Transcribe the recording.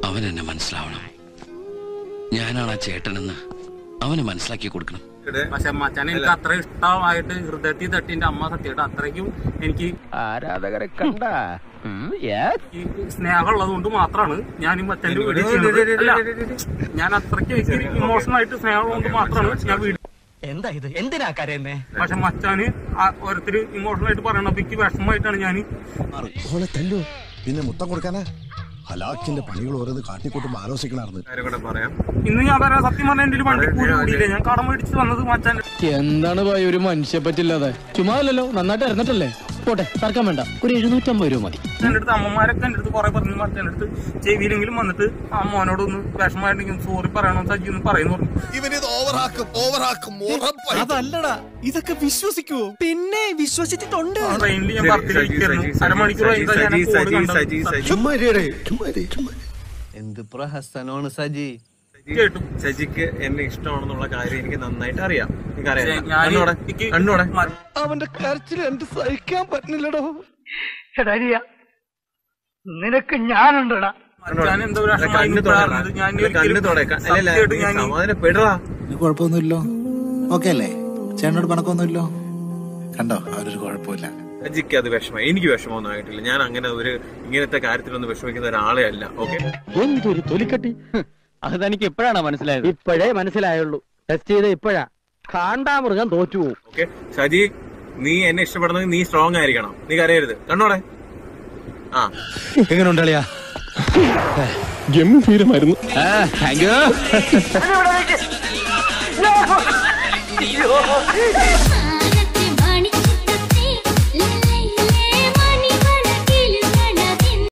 അവൻ എന്നെ മനസ്സിലാവണം ഞാനാണ് ആ ചേട്ടനെന്ന് അവന് മനസ്സിലാക്കി കൊടുക്കണം പക്ഷെ മച്ചാൻ എനിക്ക് അത്ര ഇഷ്ടമായിട്ട് ഹൃദയത്തിൽ തട്ടി എന്റെ അമ്മ സത്യമായിട്ട് അത്രയ്ക്കും എനിക്ക് ആരാധകരെ കണ്ട ഈ സ്നേഹമുള്ളത് കൊണ്ട് മാത്രമാണ് ഞാൻ ഈ മച്ചാന്റെ വീഡിയോ ചെയ്യുന്നത് അല്ല ഞാൻ അത്രയ്ക്ക് എനിക്ക് ഇമോഷണൽ ആയിട്ട് സ്നേഹമുള്ളത് കൊണ്ട് മാത്രമാണ് ഞാൻ വീഡിയോ എന്താ ഇത് എന്തിനാ കരയുന്നേ പക്ഷെ മച്ചാന് ആ ഓരോരുത്തര് ഇമോഷണൽ ആയിട്ട് പറയണത് എനിക്ക് വിഷമമായിട്ടാണ് ഞാൻ ഓളെ തല്ലു പിന്നെ മുത്തം കൊടുക്കാനാ ഹലാക്കിന്റെ പണികൾ ഓരോന്ന് കാട്ടിക്കൂട്ടുമ്പോ ആലോചിക്കണായിരുന്നു കാര്യം കൂടെ പറയാം ഇന്ന് ഞാൻ പറയാം സത്യം പറഞ്ഞാൽ എന്റെ വണ്ടി കൂടി കൂടിയില്ലേ ഞാൻ കടം മേടിച്ച് വന്നത് മച്ചാൻ എന്താണ് ഭായി ഒരു മനുഷ്യ പറ്റില്ലാതെ ചുമ്മാ അല്ലല്ലോ നന്നായിട്ട് ഇറന്നിട്ടല്ലേ പോട്ടെ തർക്കം വേണ്ട ഒരു എഴുന്നൂറ്റമ്പത് രൂപ മതി എന്റെ അടുത്ത് അമ്മമാരൊക്കെ എന്റെ അടുത്ത് കുറെ പറഞ്ഞു മച്ചാന്റെ അടുത്ത് ചെവിയിലെങ്കിലും വന്നിട്ട് ആ മോനോട് ഒന്ന് വിഷമമായിട്ടെങ്കിലും സോറി പറയണോ സജി ഒന്ന് പറയുന്നു പറഞ്ഞു ഇവനിത് ഓവറാക്കും ഓവറാക്കും അതല്ലടാ ഇതൊക്കെ വിശ്വസിക്കുവോ പിന്നെ വിശ്വസിച്ചിട്ടുണ്ട് ട്രെയിനിൽ ഞാൻ ബർത്തിലിരിക്കുന്നു അരമണിക്കൂർ കഴിഞ്ഞാൽ ഞാൻ സജി കോഡ് സജി കണ്ടത്. സജി സജി ചുമ്മാ ഇരിയെടേ, ചുമ്മാ ഇരി, ചുമ്മാ ഇരി. എന്ത് പ്രഹസനമാണ് സജി കേട്ടു സജിക്ക് എന്നെ ഇഷ്ടമാണെന്നുള്ള കാര്യം എനിക്ക് നന്നായിട്ട് അറിയാം എനിക്കറിയാം ഞാൻ കണ്ണോടെ എനിക്ക് കണ്ണോടെ മ- അവന്റെ കരച്ചിൽ എന്ത് സഹിക്കാൻ പറ്റുന്നില്ലടോ നിനക്ക് ഞാനുണ്ടടാ മച്ചാൻ എന്തോ ഒരു വിഷമമായി കണ്ണ് നിൽക്കാറുണ്ട്. ഞാൻ തുടക്ക കണ്ണ് ഒരിക്കലും തുടക്ക അല്ലല്ല സത്യമായിട്ട് നീ ഞാൻ ഈ- സമാധാനപ്പെടറാ കുഴപ്പമൊന്നുമില്ലോ ഓക്കെ അല്ലേ ചേട്ടനോട് പണക്കൊന്നുമില്ലോ കണ്ടോ അവരൊരു കുഴപ്പമില്ല സജിക്ക് അത് വിഷമം എനിക്ക് വിഷമമൊന്നും ആയിട്ടില്ല ഞാൻ അങ്ങനെ ഒരു ഇങ്ങനത്തെ കാര്യത്തിലൊന്നും വിഷമിക്കുന്ന ഒരാളെ അല്ല ഓക്കെ എന്തൊരു തൊലിക്കട്ടി അത് തനിക്ക് ഇപ്പോഴാണ് മനസ്സിലായത് ഇപ്പോഴേ മനസ്സിലായുള്ളൂ ടെസ്റ്റ് ചെയ്ത ഇപ്പോഴാ കാണ്ടാമൃഗം തോറ്റു പോകും ഓക്കെ സജി നീ എന്നെ ഇഷ്ടപ്പെടുന്നെങ്കിൽ നീ സ്ട്രോങ് ആയിരിക്കണം നീ കരയരുത് കണ്ണോടെ ആ എങ്ങനെ ഉണ്ടാളിയാ ഗംഭീരമായിരുന്നു താങ്ക് യു അയ്യോ